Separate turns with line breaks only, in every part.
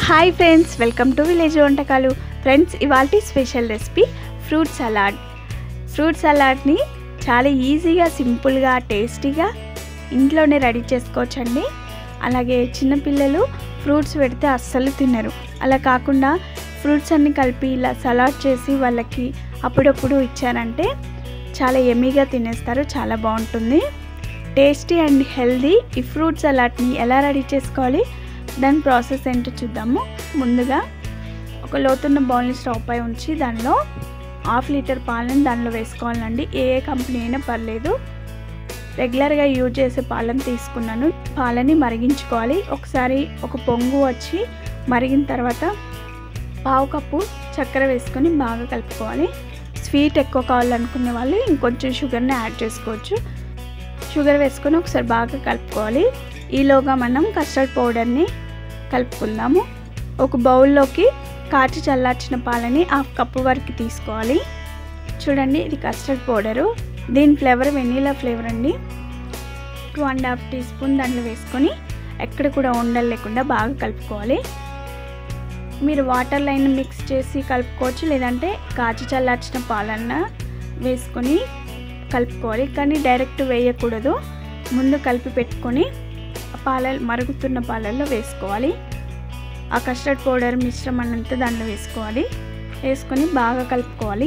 hi friends welcome to village వంటకాలు friends ఇవాళ special recipe fruit salad fruit సలాడ్ని చాలా ఈజీగా సింపుల్గా టేస్టీగా ఇంట్లోనే రెడీ చేసుకోవచ్చండి అలాగే చిన్నపిల్లలు ఫ్రూట్స్ పెడితే అస్సలు తినరు అలా కాకుండా ఫ్రూట్స్ అన్ని కలిపి ఇలా సలాడ్ చేసి వాళ్ళకి అప్పుడప్పుడు ఇచ్చారంటే చాలా ఎమీగా తినేస్తారు చాలా బాగుంటుంది టేస్టీ అండ్ హెల్దీ ఈ ఫ్రూట్ సలాడ్ని ఎలా రెడీ చేసుకోవాలి దాని ప్రాసెస్ ఏంటో చూద్దాము ముందుగా ఒక లోతున్న బౌల్ని స్టవ్ పై ఉంచి దానిలో హాఫ్ లీటర్ పాలను దానిలో వేసుకోవాలండి ఏ ఏ కంపెనీ అయినా పర్లేదు రెగ్యులర్గా యూజ్ చేసే పాలను తీసుకున్నాను పాలని మరిగించుకోవాలి ఒకసారి ఒక పొంగు వచ్చి మరిగిన తర్వాత పావు కప్పు చక్కెర వేసుకొని బాగా కలుపుకోవాలి స్వీట్ ఎక్కువ కావాలనుకునే వాళ్ళు ఇంకొంచెం షుగర్ని యాడ్ చేసుకోవచ్చు షుగర్ వేసుకొని ఒకసారి బాగా కలుపుకోవాలి ఈలోగా మనం కస్టర్డ్ పౌడర్ని కలుపుకుందాము ఒక బౌల్లోకి కాచి చల్లార్చిన పాలని హాఫ్ కప్పు వరకు తీసుకోవాలి చూడండి ఇది కస్టర్డ్ పౌడరు దీని ఫ్లేవర్ వెనీలా ఫ్లేవర్ అండి two and half teaspoon దాంట్లో వేసుకొని ఎక్కడ కూడా ఉండలు లేకుండా బాగా కలుపుకోవాలి మీరు వాటర్ లైన్ మిక్స్ చేసి కలుపుకోవచ్చు లేదంటే కాచి చల్లార్చిన పాలన్న వేసుకొని కలుపుకోవాలి కానీ డైరెక్ట్ వేయకూడదు ముందు కలిపి పెట్టుకొని పాల మరుగుతున్న పాలల్లో వేసుకోవాలి ఆ కస్టర్డ్ పౌడర్ మిశ్రమాన్నంతా దాంట్లో వేసుకోవాలి వేసుకొని బాగా కలుపుకోవాలి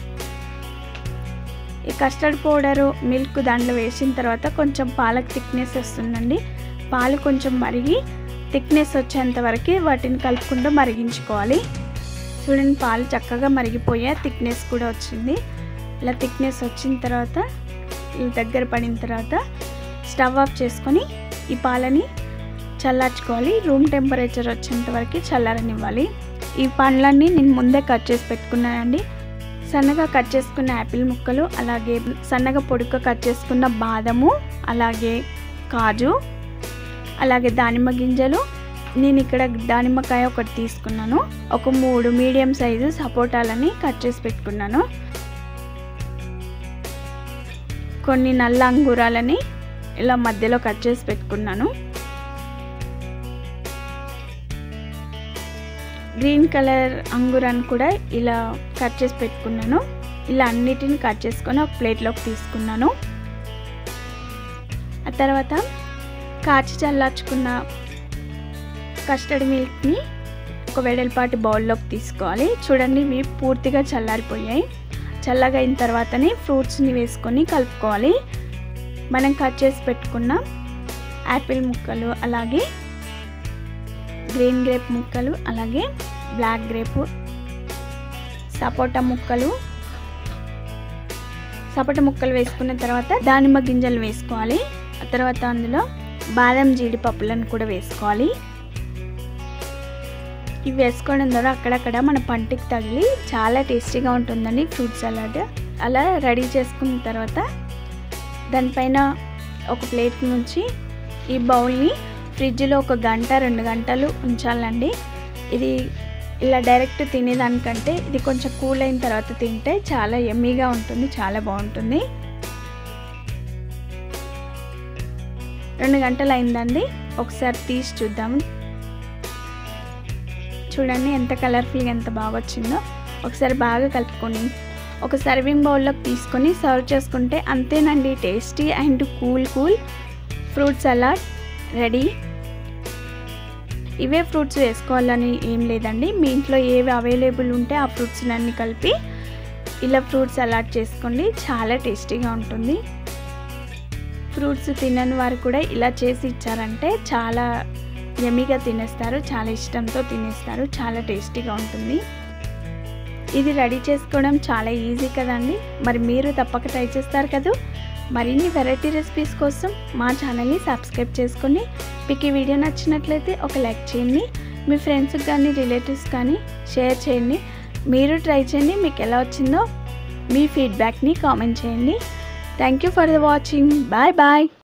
ఈ కస్టర్డ్ పౌడరు మిల్క్ దాంట్లో వేసిన తర్వాత కొంచెం పాలకు థిక్నెస్ వస్తుందండి పాలు కొంచెం మరిగి థిక్నెస్ వచ్చేంత వరకు వాటిని కలుపుకుంటూ మరిగించుకోవాలి చూడండి పాలు చక్కగా మరిగిపోయా థిక్నెస్ కూడా వచ్చింది ఇలా థిక్నెస్ వచ్చిన తర్వాత దగ్గర పడిన తర్వాత స్టవ్ ఆఫ్ చేసుకొని ఈ పాలని చల్లార్చుకోవాలి రూమ్ టెంపరేచర్ వచ్చేంత వరకు చల్లారనివ్వాలి ఈ పండ్లన్నీ నేను ముందే కట్ చేసి పెట్టుకున్నానండి సన్నగా కట్ చేసుకున్న యాపిల్ ముక్కలు అలాగే సన్నగా పొడుక కట్ చేసుకున్న బాదము అలాగే కాజు అలాగే దానిమ్మ గింజలు నేను ఇక్కడ దానిమ్మకాయ ఒకటి తీసుకున్నాను ఒక మూడు మీడియం సైజు సపోటాలని కట్ చేసి పెట్టుకున్నాను కొన్ని నల్ల అంగూరాలని ఇలా మధ్యలో కట్ చేసి పెట్టుకున్నాను గ్రీన్ కలర్ అంగూరాన్ని కూడా ఇలా కట్ చేసి పెట్టుకున్నాను ఇలా అన్నిటిని కట్ చేసుకొని ఒక ప్లేట్లోకి తీసుకున్నాను ఆ తర్వాత కాచి చల్లార్చుకున్న కస్టర్డ్ మిల్క్ని ఒక వెడల్పాటి బౌల్లోకి తీసుకోవాలి చూడండి ఇవి పూర్తిగా చల్లారిపోయాయి చల్లగా అయిన తర్వాతనే ఫ్రూట్స్ని వేసుకొని కలుపుకోవాలి మనం కట్ చేసి పెట్టుకున్న యాపిల్ ముక్కలు అలాగే గ్రీన్ గ్రేప్ ముక్కలు అలాగే బ్లాక్ గ్రేపు సపోటా ముక్కలు సపోటా ముక్కలు వేసుకున్న తర్వాత దానిమ్మ గింజలు వేసుకోవాలి ఆ తర్వాత అందులో బాదం జీడిపప్పులను కూడా వేసుకోవాలి ఇవి వేసుకోవడం ద్వారా అక్కడక్కడ మన పంటికి తగిలి చాలా టేస్టీగా ఉంటుందండి ఫ్రూట్ సలాడ్ అలా రెడీ చేసుకున్న తర్వాత దానిపైన ఒక ప్లేట్ నుంచి ఈ బౌల్ని ఫ్రిడ్జ్లో ఒక గంట రెండు గంటలు ఉంచాలండి ఇది ఇలా డైరెక్ట్ తినేదానికంటే ఇది కొంచెం కూల్ అయిన తర్వాత తింటే చాలా ఎమ్మీగా ఉంటుంది చాలా బాగుంటుంది రెండు గంటలు అయిందండి ఒకసారి తీసి చూద్దాం చూడండి ఎంత కలర్ఫుల్గా ఎంత బాగా వచ్చిందో ఒకసారి బాగా కలుపుకొని ఒక సర్వింగ్ బౌల్లోకి తీసుకొని సర్వ్ చేసుకుంటే అంతేనండి tasty and cool cool fruit salad ready ఇవే ఫ్రూట్స్ వేసుకోవాలని ఏం లేదండి మీ ఇంట్లో ఏవి అవైలబుల్ ఉంటే ఆ ఫ్రూట్స్ అన్ని కలిపి ఇలా ఫ్రూట్స్ సలాడ్ చేసుకోండి చాలా టేస్టీగా ఉంటుంది ఫ్రూట్స్ తినని వారు కూడా ఇలా చేసి ఇచ్చారంటే చాలా యమీగా తినేస్తారు చాలా ఇష్టంతో తినేస్తారు చాలా టేస్టీగా ఉంటుంది ఇది రెడీ చేసుకోవడం చాలా ఈజీ కదండి మరి మీరు తప్పక ట్రై చేస్తారు కదా మరిన్ని వెరైటీ రెసిపీస్ కోసం మా ఛానల్ని సబ్స్క్రైబ్ చేసుకొని మీకు ఈ వీడియో నచ్చినట్లయితే ఒక లైక్ చేయండి మీ ఫ్రెండ్స్కి కానీ రిలేటివ్స్ కానీ షేర్ చేయండి మీరు ట్రై చేయండి మీకు ఎలా వచ్చిందో మీ ఫీడ్బ్యాక్ని కామెంట్ చేయండి thank you for the watching bye bye